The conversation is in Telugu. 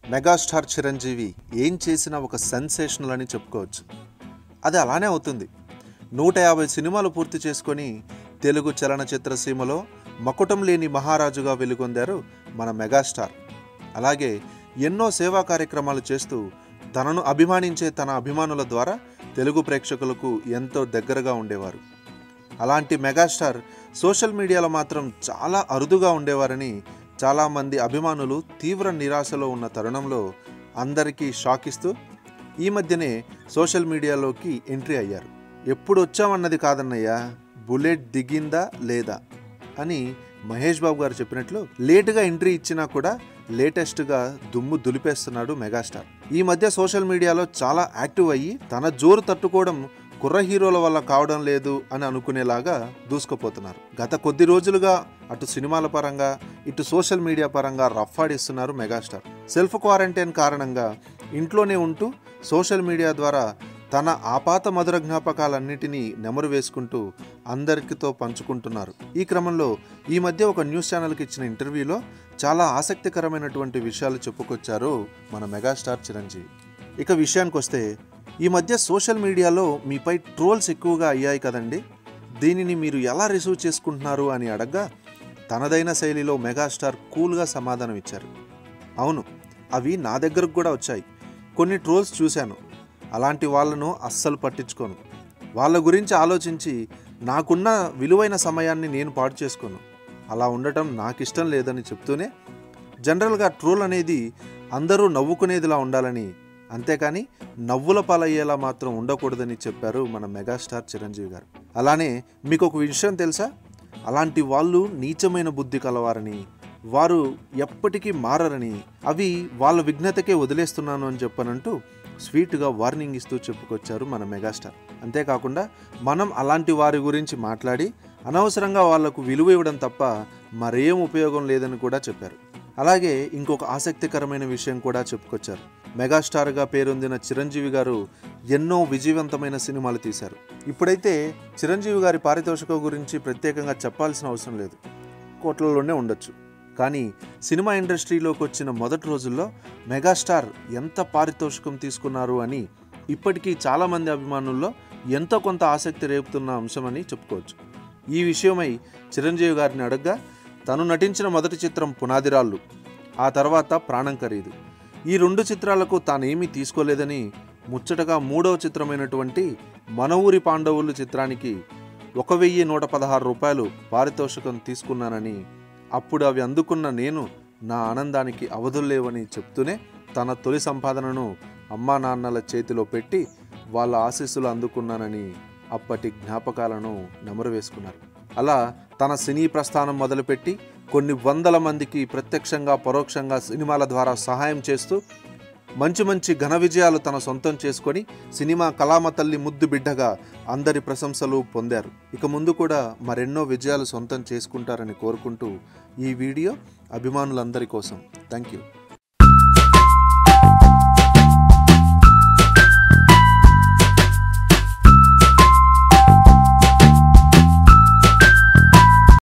మెగాస్టార్ చిరంజీవి ఏం చేసినా ఒక సెన్సేషనల్ అని చెప్పుకోవచ్చు అది అలానే అవుతుంది నూట యాభై సినిమాలు పూర్తి చేసుకొని తెలుగు చలనచిత్ర సీమలో మకుటం లేని మహారాజుగా వెలుగొందారు మన మెగాస్టార్ అలాగే ఎన్నో సేవా కార్యక్రమాలు చేస్తూ తనను అభిమానించే తన అభిమానుల ద్వారా తెలుగు ప్రేక్షకులకు ఎంతో దగ్గరగా ఉండేవారు అలాంటి మెగాస్టార్ సోషల్ మీడియాలో మాత్రం చాలా అరుదుగా ఉండేవారని చాలామంది అభిమానులు తీవ్ర నిరాశలో ఉన్న తరుణంలో అందరికీ షాక్ ఇస్తూ ఈ మధ్యనే సోషల్ మీడియాలోకి ఎంట్రీ అయ్యారు ఎప్పుడు వచ్చామన్నది కాదన్నయ్యా బుల్లెట్ దిగిందా లేదా అని మహేష్ బాబు గారు చెప్పినట్లు లేటుగా ఎంట్రీ ఇచ్చినా కూడా లేటెస్ట్గా దుమ్ము దులిపేస్తున్నాడు మెగాస్టార్ ఈ మధ్య సోషల్ మీడియాలో చాలా యాక్టివ్ అయ్యి తన జోరు తట్టుకోవడం కుర్ర హీరోల వల్ల కావడం లేదు అని అనుకునేలాగా దూసుకుపోతున్నారు గత కొద్ది రోజులుగా అటు సినిమాల పరంగా ఇటు సోషల్ మీడియా పరంగా రఫ్ఫాడిస్తున్నారు మెగాస్టార్ సెల్ఫ్ క్వారంటైన్ కారణంగా ఇంట్లోనే ఉంటూ సోషల్ మీడియా ద్వారా తన ఆపాత మధుర జ్ఞాపకాలన్నిటినీ నెమరు వేసుకుంటూ అందరికితో పంచుకుంటున్నారు ఈ క్రమంలో ఈ మధ్య ఒక న్యూస్ ఛానల్కి ఇచ్చిన ఇంటర్వ్యూలో చాలా ఆసక్తికరమైనటువంటి విషయాలు చెప్పుకొచ్చారు మన మెగాస్టార్ చిరంజీవి ఇక విషయానికి వస్తే ఈ మధ్య సోషల్ మీడియాలో మీపై ట్రోల్స్ ఎక్కువగా అయ్యాయి కదండి దీనిని మీరు ఎలా రిసీవ్ చేసుకుంటున్నారు అని అడగ్గా తనదైన శైలిలో మెగాస్టార్ కూల్గా సమాధానం ఇచ్చారు అవును అవి నా దగ్గరకు కూడా వచ్చాయి కొన్ని ట్రోల్స్ చూశాను అలాంటి వాళ్ళను అస్సలు పట్టించుకోను వాళ్ళ గురించి ఆలోచించి నాకున్న విలువైన సమయాన్ని నేను పాడు చేసుకోను అలా ఉండటం నాకు ఇష్టం లేదని చెప్తూనే జనరల్గా ట్రోల్ అనేది అందరూ నవ్వుకునేదిలా ఉండాలని అంతేకాని నవ్వుల పాలయ్యేలా మాత్రం ఉండకూడదని చెప్పారు మన మెగాస్టార్ చిరంజీవి గారు అలానే మీకు ఒక విషయం తెలుసా అలాంటి వాళ్ళు నీచమైన బుద్ధి కలవారని వారు ఎప్పటికీ మారరని అవి వాళ్ళ విఘ్నతకే వదిలేస్తున్నాను అని చెప్పనంటూ స్వీట్గా వార్నింగ్ ఇస్తూ చెప్పుకొచ్చారు మన మెగాస్టార్ అంతేకాకుండా మనం అలాంటి వారి గురించి మాట్లాడి అనవసరంగా వాళ్లకు విలువ ఇవ్వడం తప్ప మరేం ఉపయోగం లేదని కూడా చెప్పారు అలాగే ఇంకొక ఆసక్తికరమైన విషయం కూడా చెప్పుకొచ్చారు మెగాస్టార్గా పేరొందిన చిరంజీవి గారు ఎన్నో విజయవంతమైన సినిమాలు తీశారు ఇప్పుడైతే చిరంజీవి గారి పారితోషికం గురించి ప్రత్యేకంగా చెప్పాల్సిన అవసరం లేదు కోట్లలోనే ఉండొచ్చు కానీ సినిమా ఇండస్ట్రీలోకి వచ్చిన మొదటి రోజుల్లో మెగాస్టార్ ఎంత పారితోషికం తీసుకున్నారు అని ఇప్పటికీ చాలామంది అభిమానుల్లో ఎంతో కొంత ఆసక్తి రేపుతున్న అంశమని చెప్పుకోవచ్చు ఈ విషయమై చిరంజీవి గారిని అడగ్గా తను నటించిన మొదటి చిత్రం పునాదిరాళ్ళు ఆ తర్వాత ప్రాణం ఖరీదు ఈ రెండు చిత్రాలకు తానేమీ తీసుకోలేదని ముచ్చటగా మూడవ చిత్రమైనటువంటి మన ఊరి పాండవులు చిత్రానికి ఒక వెయ్యి నూట పదహారు రూపాయలు పారితోషికం తీసుకున్నానని అప్పుడు అవి అందుకున్న నేను నా ఆనందానికి అవధుల్లేవని చెప్తూనే తన తొలి సంపాదనను అమ్మా నాన్నల చేతిలో పెట్టి వాళ్ళ ఆశీస్సులు అందుకున్నానని అప్పటి జ్ఞాపకాలను నెమరు వేసుకున్నారు అలా తన సినీ ప్రస్థానం మొదలుపెట్టి కొన్ని వందల మందికి ప్రత్యక్షంగా పరోక్షంగా సినిమాల ద్వారా సహాయం చేస్తూ మంచి మంచి ఘన విజయాలు తన సొంతం చేసుకొని సినిమా కళామ తల్లి ముద్దు బిడ్డగా అందరి ప్రశంసలు పొందారు ఇక ముందు కూడా మరెన్నో విజయాలు సొంతం చేసుకుంటారని కోరుకుంటూ ఈ వీడియో అభిమానులందరి కోసం థ్యాంక్ యూ